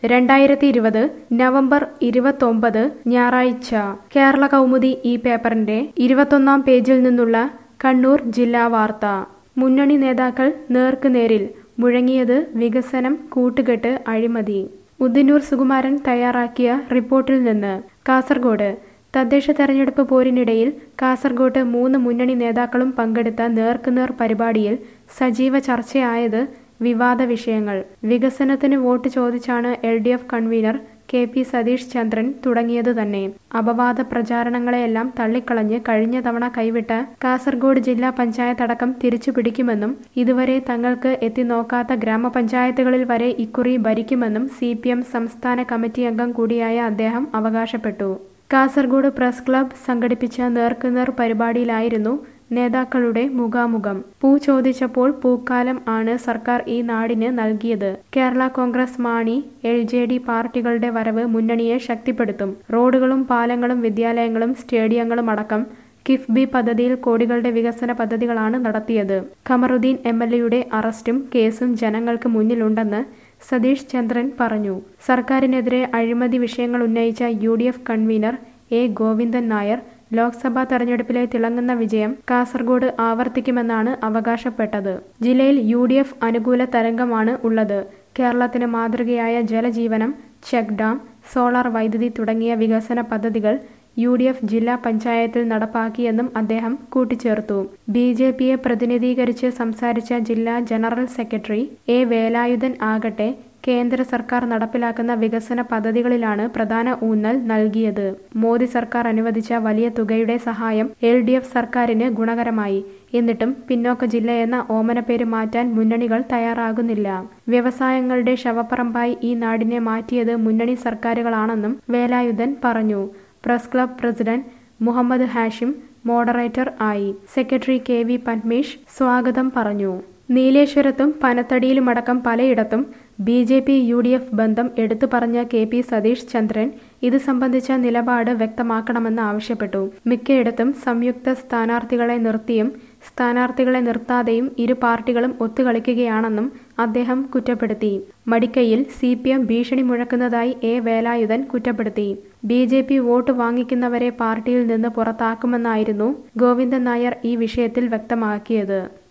രണ്ടായിരത്തി ഇരുപത് നവംബർ ഇരുപത്തൊമ്പത് ഞായറാഴ്ച കേരള കൗമുദി ഈ പേപ്പറിന്റെ ഇരുപത്തൊന്നാം പേജിൽ നിന്നുള്ള കണ്ണൂർ ജില്ലാ വാർത്ത മുന്നണി നേതാക്കൾ നേർക്കുനേരിൽ മുഴങ്ങിയത് വികസനം കൂട്ടുകെട്ട് അഴിമതി ഉദിനൂർ സുകുമാരൻ തയ്യാറാക്കിയ റിപ്പോർട്ടിൽ നിന്ന് കാസർഗോഡ് തദ്ദേശ തെരഞ്ഞെടുപ്പ് പോരിനിടയിൽ കാസർഗോഡ് മൂന്ന് മുന്നണി നേതാക്കളും പങ്കെടുത്ത നേർക്കുനേർ പരിപാടിയിൽ സജീവ ചർച്ചയായത് വിവാദ വിഷയങ്ങൾ വികസനത്തിന് വോട്ട് ചോദിച്ചാണ് L D F convener K P Satheesh Chandran തുടങ്ങിയത് തന്നെ അപവാദ പ്രചാരണങ്ങളെയെല്ലാം തള്ളിക്കളഞ്ഞ് കഴിഞ്ഞ തവണ കൈവിട്ട കാസർഗോഡ് ജില്ലാ പഞ്ചായത്ത് അടക്കം തിരിച്ചു പിടിക്കുമെന്നും ഇതുവരെ തങ്ങൾക്ക് എത്തി നോക്കാത്ത ഗ്രാമപഞ്ചായത്തുകളിൽ വരെ ഇക്കുറി ഭരിക്കുമെന്നും സി സംസ്ഥാന കമ്മിറ്റി അംഗം കൂടിയായ അദ്ദേഹം അവകാശപ്പെട്ടു കാസർഗോഡ് പ്രസ് ക്ലബ് സംഘടിപ്പിച്ച നേർക്കുനേർ പരിപാടിയിലായിരുന്നു നേതാക്കളുടെ മുഖാമുഖം പൂ ചോദിച്ചപ്പോൾ പൂക്കാലം ആണ് സർക്കാർ ഈ നാടിന് നൽകിയത് Kerala Congress Mani L J D പാർട്ടികളുടെ വരവ് മുന്നണിയെ ശക്തിപ്പെടുത്തും റോഡുകളും പാലങ്ങളും വിദ്യാലയങ്ങളും സ്റ്റേഡിയങ്ങളും അടക്കം കിഫ്ബി പദ്ധതിയിൽ കോടികളുടെ വികസന പദ്ധതികളാണ് നടത്തിയത് ഖമറുദ്ദീൻ എം എൽ എയുടെ അറസ്റ്റും കേസും ജനങ്ങൾക്ക് മുന്നിലുണ്ടെന്ന് സതീഷ് ചന്ദ്രൻ പറഞ്ഞു സർക്കാരിനെതിരെ അഴിമതി വിഷയങ്ങൾ ഉന്നയിച്ച U D F convener A Govindan Nair Lok Sabha തെരഞ്ഞെടുപ്പിലെ തിളങ്ങുന്ന വിജയം കാസർഗോഡ് ആവർത്തിക്കുമെന്നാണ് അവകാശപ്പെട്ടത് ജില്ലയിൽ യു ഡി എഫ് അനുകൂല തരംഗമാണ് ഉള്ളത് കേരളത്തിന് മാതൃകയായ ജലജീവനം ചെക്ക് ഡാം സോളാർ വൈദ്യുതി തുടങ്ങിയ വികസന പദ്ധതികൾ യു ഡി എഫ് ജില്ലാ പഞ്ചായത്തിൽ നടപ്പാക്കിയെന്നും അദ്ദേഹം കൂട്ടിച്ചേർത്തു ബി ജെ പിയെ പ്രതിനിധീകരിച്ച് സംസാരിച്ച ജില്ലാ ജനറൽ സെക്രട്ടറി എ വേലായുധൻ ആകട്ടെ കേന്ദ്ര സർക്കാർ നടപ്പിലാക്കുന്ന വികസന പദ്ധതികളിലാണ് പ്രധാന ഊന്നൽ നൽകിയത് മോദി സർക്കാർ അനുവദിച്ച വലിയ തുകയുടെ സഹായം എൽ ഡി എഫ് സർക്കാരിന് ഗുണകരമായി എന്നിട്ടും പിന്നോക്ക ജില്ലയെന്ന ഓമനപ്പേര് മാറ്റാൻ മുന്നണികൾ തയ്യാറാകുന്നില്ല വ്യവസായങ്ങളുടെ ശവപ്പറമ്പായി ഈ നാടിനെ മാറ്റിയത് മുന്നണി സർക്കാരുകളാണെന്നും വേലായുധൻ പറഞ്ഞു press club president Muhammad Hashim moderator ആയി സെക്രട്ടറി കെ വി പന്മേഷ് സ്വാഗതം പറഞ്ഞു നീലേശ്വരത്തും പനത്തടിയിലുമടക്കം പലയിടത്തും B J P U D F ബന്ധം എടുത്തു പറഞ്ഞ കെ പി സതീഷ് ചന്ദ്രൻ ഇത് സംബന്ധിച്ച നിലപാട് വ്യക്തമാക്കണമെന്ന് ആവശ്യപ്പെട്ടു മിക്കയിടത്തും സംയുക്ത സ്ഥാനാർത്ഥികളെ നിർത്തിയും സ്ഥാനാർത്ഥികളെ നിർത്താതെയും ഇരു പാർട്ടികളും ഒത്തുകളിക്കുകയാണെന്നും അദ്ദേഹം കുറ്റപ്പെടുത്തി മടിക്കയിൽ സി പി എം ഭീഷണി മുഴക്കുന്നതായി എ വേലായുധൻ കുറ്റപ്പെടുത്തി ബി ജെ പി വോട്ട് വാങ്ങിക്കുന്നവരെ പാർട്ടിയിൽ നിന്ന് പുറത്താക്കുമെന്നായിരുന്നു ഗോവിന്ദൻ നായർ ഈ വിഷയത്തിൽ വ്യക്തമാക്കിയത്